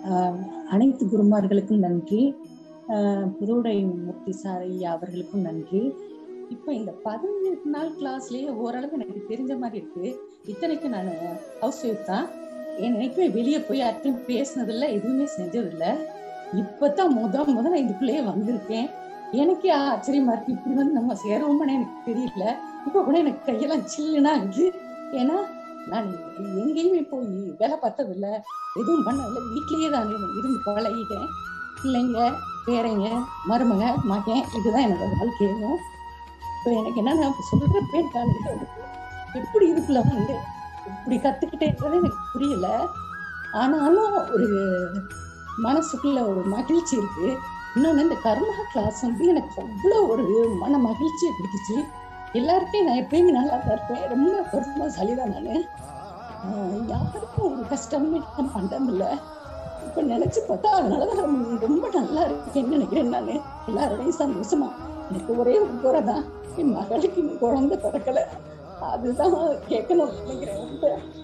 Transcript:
ஆஹ் அனைத்து குருமார்களுக்கும் நன்றி ஆஹ் புதுவுடை மூர்த்தி சார் ஐயா அவர்களுக்கும் நன்றி இப்போ இந்த பதினெட்டு நாள் கிளாஸ்லயே ஓரளவு எனக்கு தெரிஞ்ச மாதிரி இருக்கு இத்தனைக்கும் நான் ஹவுஸ் ஒய்ஃப் தான் என்னைக்குமே வெளியே போய் யார்ட்டையும் பேசினதில்ல எதுவுமே செஞ்சதில்ல இப்பதான் முத முத நான் இதுக்குள்ளேயே வந்திருக்கேன் எனக்கே ஆச்சரியமா இருக்கு இப்படி வந்து நம்ம சேருவோம்னு எனக்கு தெரியல இப்போ கூட எனக்கு கையெல்லாம் சில்லுனா ஆகுது ஏன்னா நான் எங்கேயுமே போய் வேலை பார்த்ததில்ல எதுவும் பண்ணதில்ல வீட்லயே தான் இருந்து பழகிட்டேன் பிள்ளைங்க பேரைங்க மருமக மகன் இதுதான் என்னோட வாழ்க்கையும் இப்போ எனக்கு என்னன்னா இப்ப சொல்ற பேர் காலையில எப்படி இதுக்குள்ள வந்து இப்படி கத்துக்கிட்டேன்றது எனக்கு புரியல ஆனாலும் ஒரு மனசுக்குள்ள ஒரு மகிழ்ச்சி இருக்கு இன்னொன்று இந்த கர்மா கிளாஸ் வந்து எனக்கு அவ்வளோ ஒரு மன மகிழ்ச்சியை கொடுத்துச்சு எல்லாருக்கும் நான் எப்பயுமே நல்லா தான் இருப்பேன் ரொம்ப பொறுமைசாலி தான் நான் யாருக்கும் ஒரு கஷ்டமே நான் பண்றதில்ல இப்போ நினைச்சு பார்த்தா அதனால தான் ரொம்ப- ரொம்ப நல்லா இருக்கேன்னு நினைக்கிறேன் நான் எல்லாரோடையும் சந்தோஷமா எனக்கு ஒரே ஒரு குறை தான் என் மகளுக்கு இன்னும் குழந்தை பிறக்கல அதுதான் கேட்கணும்னு நினைக்கிறேன் உங்கள்கிட்ட.